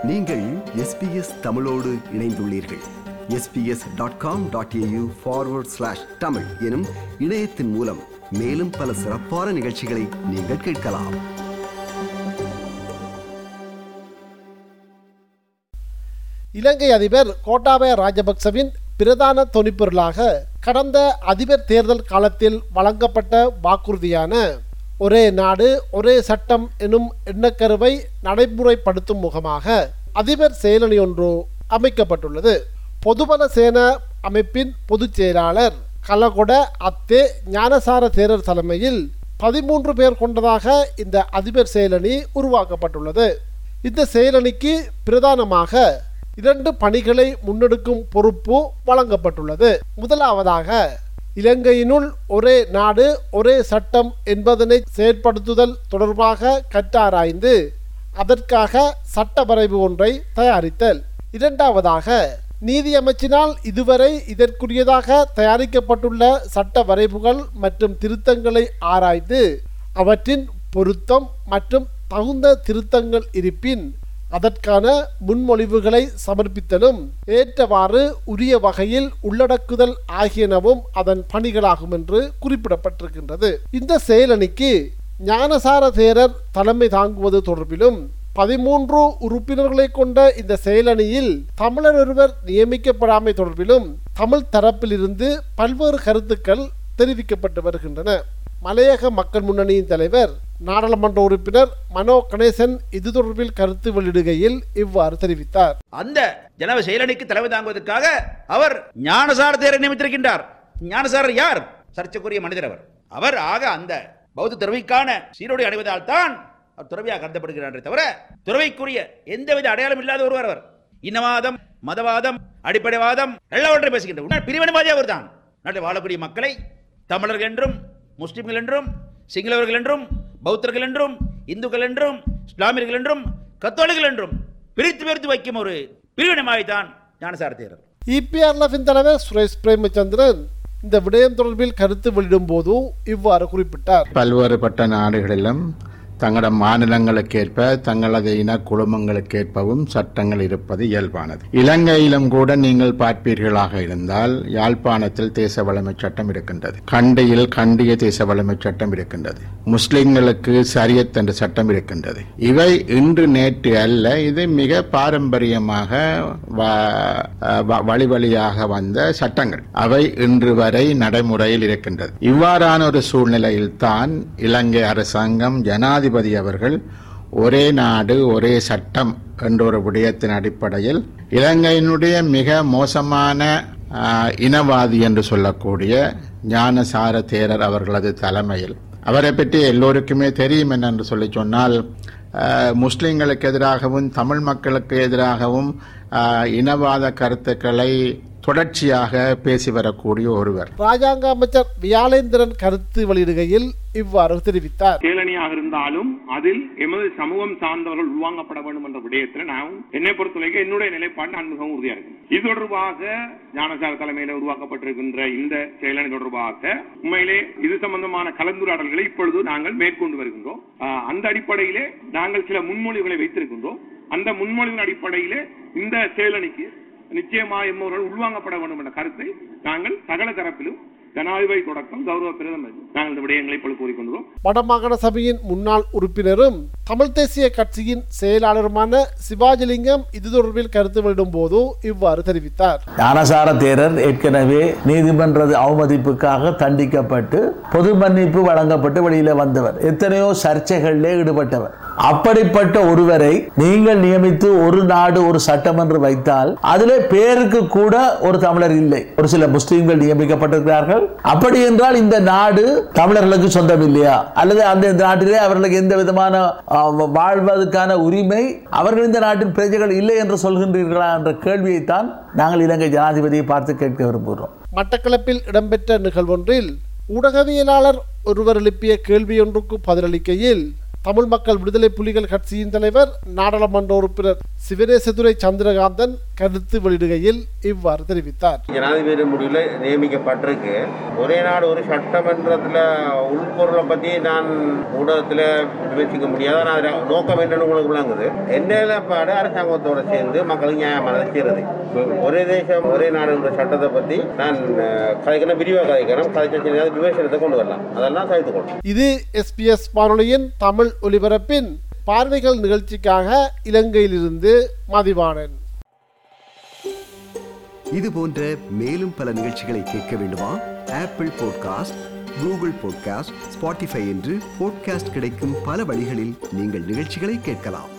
நீங்கள் எஸ்பிஎஸ் தமிழோடு இணைந்துள்ளீர்கள் SBS dot com dot AU forward slash Tamil எனும் இணையத்தின் மூலம் மேலும் பல சிறப்பான நிகழ்ச்சிகளை நீங்கள் கேட்கலாம் இலங்கை அதிபர் கோட்டாபய ராஜபக்சவின் பிரதான தொனிப்பொருளாக கடந்த அதிபர் தேர்தல் காலத்தில் வழங்கப்பட்ட வாக்குறுதியான ஒரே நாடு ஒரே சட்டம் எனும் எண்ணக்கருவை நடைமுறைப்படுத்தும் முகமாக அதிபர் செயலணி ஒன்று அமைக்கப்பட்டுள்ளது பொதுபல சேன அமைப்பின் பொதுச் செயலாளர் கலகொட அத்தே ஞானசார தேரர் தலைமையில் பதிமூன்று பேர் கொண்டதாக இந்த அதிபர் செயலணி உருவாக்கப்பட்டுள்ளது இந்த செயலணிக்கு பிரதானமாக இரண்டு பணிகளை முன்னெடுக்கும் பொறுப்பு வழங்கப்பட்டுள்ளது முதலாவதாக இலங்கையினுள் ஒரே நாடு ஒரே சட்டம் என்பதனை செயற்படுத்துதல் தொடர்பாக கற்றாராய்ந்து அதற்காக சட்ட வரைவு ஒன்றை தயாரித்தல் இரண்டாவதாக நீதி அமைச்சினால் இதுவரை இதற்குரியதாக தயாரிக்கப்பட்டுள்ள சட்ட வரைவுகள் மற்றும் திருத்தங்களை ஆராய்ந்து அவற்றின் பொருத்தம் மற்றும் தகுந்த திருத்தங்கள் இருப்பின் அதற்கான முன்மொழிவுகளை சமர்ப்பித்தலும் ஏற்றவாறு உரிய வகையில் உள்ளடக்குதல் ஆகியனவும் அதன் பணிகளாகும் என்று குறிப்பிடப்பட்டிருக்கின்றது இந்த செயலணிக்கு ஞானசார தேரர் தலைமை தாங்குவது தொடர்பிலும் பதிமூன்று உறுப்பினர்களை கொண்ட இந்த செயலணியில் தமிழர் ஒருவர் நியமிக்கப்படாமை தொடர்பிலும் தமிழ் தரப்பிலிருந்து பல்வேறு கருத்துக்கள் தெரிவிக்கப்பட்டு வருகின்றன மலையக மக்கள் முன்னணியின் தலைவர் நாடாளுமன்ற உறுப்பினர் மனோ கணேசன் இது தொடர்பில் கருத்து வெளியிடுகையில் இவ்வாறு தெரிவித்தார் அந்த ஜனவ செயலணிக்கு தலைமை தாங்குவதற்காக அவர் ஞானசார தேரை நியமித்திருக்கின்றார் ஞானசாரர் யார் சர்ச்சைக்குரிய மனிதர் அவர் அவர் ஆக அந்த பௌத்த துறவிக்கான சீரோடு அடைவதால் தான் அவர் துறவியாக கருதப்படுகிறாரே தவிர துறவைக்குரிய எந்தவித அடையாளம் இல்லாத ஒருவர் அவர் இனவாதம் மதவாதம் அடிப்படைவாதம் எல்லாவற்றையும் பேசுகின்ற உண்மை பிரிவினவாதி அவர் தான் நாட்டில் வாழக்கூடிய மக்களை தமிழர்கள் என்றும் முஸ்லிம்கள் என்றும் சிங்களவர்கள் என்றும் பௌத்தர்கள் என்றும் இந்துக்கள் என்றும் இஸ்லாமியர்கள் என்றும் கத்தோலிகள் என்றும் பிரித்து பிரித்து வைக்கும் ஒரு பிரிவினமாய் தான் ஞானசார தேரர் இபிஆர்எஃபின் தலைவர் சுரேஷ் பிரேமச்சந்திரன் இந்த விடயம் தொடர்பில் கருத்து வெளியிடும் போது இவ்வாறு குறிப்பிட்டார் பல்வேறுபட்ட நாடுகளிலும் தங்களது மாநிலங்களுக்கேற்ப தங்களது இன குழுமங்களுக்கேற்பவும் சட்டங்கள் இருப்பது இயல்பானது இலங்கையிலும் கூட நீங்கள் பார்ப்பீர்களாக இருந்தால் யாழ்ப்பாணத்தில் தேச வளமை சட்டம் இருக்கின்றது கண்டியில் கண்டிய தேச வளமை சட்டம் இருக்கின்றது முஸ்லிம்களுக்கு சரியத் என்ற சட்டம் இருக்கின்றது இவை இன்று நேற்று அல்ல இது மிக பாரம்பரியமாக வ- வ- வழி வழியாக வந்த சட்டங்கள் அவை இன்று வரை நடைமுறையில் இருக்கின்றது இவ்வாறான ஒரு சூழ்நிலையில் தான் இலங்கை அரசாங்கம் ஜனாதிபதி அவர்கள் ஒரே நாடு ஒரே சட்டம் என்ற ஒரு விடயத்தின் அடிப்படையில் இலங்கையினுடைய மிக மோசமான ஆ, இனவாதி என்று சொல்லக்கூடிய ஞானசார தேரர் அவர்களது தலைமையில் அவரை பற்றி எல்லோருக்குமே தெரியும் என்னென்று சொல்லி சொன்னால் ஆஹ், முஸ்லிம்களுக்கு எதிராகவும் தமிழ் மக்களுக்கு எதிராகவும் ஆஹ், இனவாத கருத்துக்களை தொடர்ச்சியாக பேசி வரக்கூடிய ஒருவர் ராஜாங்க அமைச்சர் வியாளேந்திரன் கருத்து வெளியிடுகையில் இவ்வாறு தெரிவித்தார் கேளணியாக இருந்தாலும் அதில் எமது சமூகம் சார்ந்தவர்கள் உள்வாங்கப்பட வேண்டும் என்ற விடயத்தில் நான் என்னை பொறுத்தவரைக்கும் என்னுடைய நிலைப்பாடு நான் மிகவும் உறுதியா இருக்கேன் இது தொடர்பாக ஞானசார தலைமையில உருவாக்கப்பட்டிருக்கின்ற இந்த செயலணி தொடர்பாக உண்மையிலே இது சம்பந்தமான கலந்துரையாடல்களை இப்பொழுது நாங்கள் மேற்கொண்டு வருகின்றோம் ஆஹ், அந்த அடிப்படையிலே நாங்கள் சில முன்மொழிவுகளை வைத்திருக்கின்றோம் அந்த முன்மொழிவின் அடிப்படையிலே இந்த செயலணிக்கு நிச்சயமாக எம்மவர்கள் உள்வாங்கப்பட வேண்டும் என்ற கருத்தை நாங்கள் சகல தரப்பிலும் ஜனாதிபதி தொடக்கம் கௌரவ பிரதமர் நாங்கள் இந்த விடயங்களை இப்பொழுது கூறிக்கொண்டுள்ளோம் வடமாகாண சபையின் முன்னாள் உறுப்பினரும் தமிழ் தேசிய கட்சியின் செயலாளருமான சிவாஜிலிங்கம் இது தொடர்பில் கருத்து வெளியிடும் போது இவ்வாறு தெரிவித்தார் ஞானசார தேரர் ஏற்கனவே நீதிமன்ற அவமதிப்புக்காக தண்டிக்கப்பட்டு பொது மன்னிப்பு வழங்கப்பட்டு வெளியில வந்தவர் எத்தனையோ சர்ச்சைகளிலே ஈடுபட்டவர் அப்படிப்பட்ட ஒருவரை நீங்கள் நியமித்து ஒரு நாடு ஒரு சட்டம் என்று வைத்தால் அதிலே பேருக்கு கூட ஒரு தமிழர் இல்லை ஒரு சில முஸ்லிம்கள் நியமிக்கப்பட்டிருக்கிறார்கள் அப்படி என்றால் இந்த நாடு தமிழர்களுக்கு சொந்தம் இல்லையா அல்லது அந்த நாட்டிலே அவர்களுக்கு எந்த விதமான அஹ், வாழ்வதற்கான உரிமை அவர்கள் இந்த நாட்டின் பிரஜைகள் இல்லை என்று சொல்கின்றீர்களா என்ற கேள்வியைத்தான் நாங்கள் இலங்கை ஜனாதிபதியை பார்த்து கேட்க விரும்புகிறோம் மட்டக்களப்பில் இடம்பெற்ற நிகழ்வொன்றில் ஊடகவியலாளர் ஒருவர் எழுப்பிய கேள்வியொன்றுக்கு பதிலளிக்கையில் தமிழ் மக்கள் விடுதலை புலிகள் கட்சியின் தலைவர் நாடாளுமன்ற உறுப்பினர் சிவனேசதுரை சந்திரகாந்தன் கருத்து வெளியிடுகையில் இவ்வாறு தெரிவித்தார் ஜனாதிபதி முடிவில் நியமிக்கப்பட்டிருக்கு ஒரே நாடு ஒரு சட்டமன்றத்தில் உள்பொருளை பற்றி நான் ஊடகத்தில் விமர்சிக்க முடியாது ஆனால் அதில் நோக்கம் என்னன்னு உங்களுக்கு விளங்குது என்ன நிலைப்பாடு அரசாங்கத்தோட சேர்ந்து மக்களுக்கு நியாயமானதை செய்கிறது ஒரே தேசம் ஒரே நாடுன்ற சட்டத்தை பற்றி நான் அஹ், கதைக்கணும் விரிவாக கதைக்கணும் கதைக்க விமர்சனத்தை கொண்டு வரலாம் அதெல்லாம் சகித்துக் கொள்ளும் இது எஸ்பிஎஸ் வானொலியின் தமிழ் ஒலிபரப்பின் பார்வைகள் நிகழ்ச்சிக்காக இலங்கையிலிருந்து மதிவாணன் இது போன்ற மேலும் பல நிகழ்ச்சிகளை கேட்க வேண்டுமா Apple podcast Google podcast Spotify என்று பாட்காஸ்ட் கிடைக்கும் பல வழிகளில் நீங்கள் நிகழ்ச்சிகளை கேட்கலாம்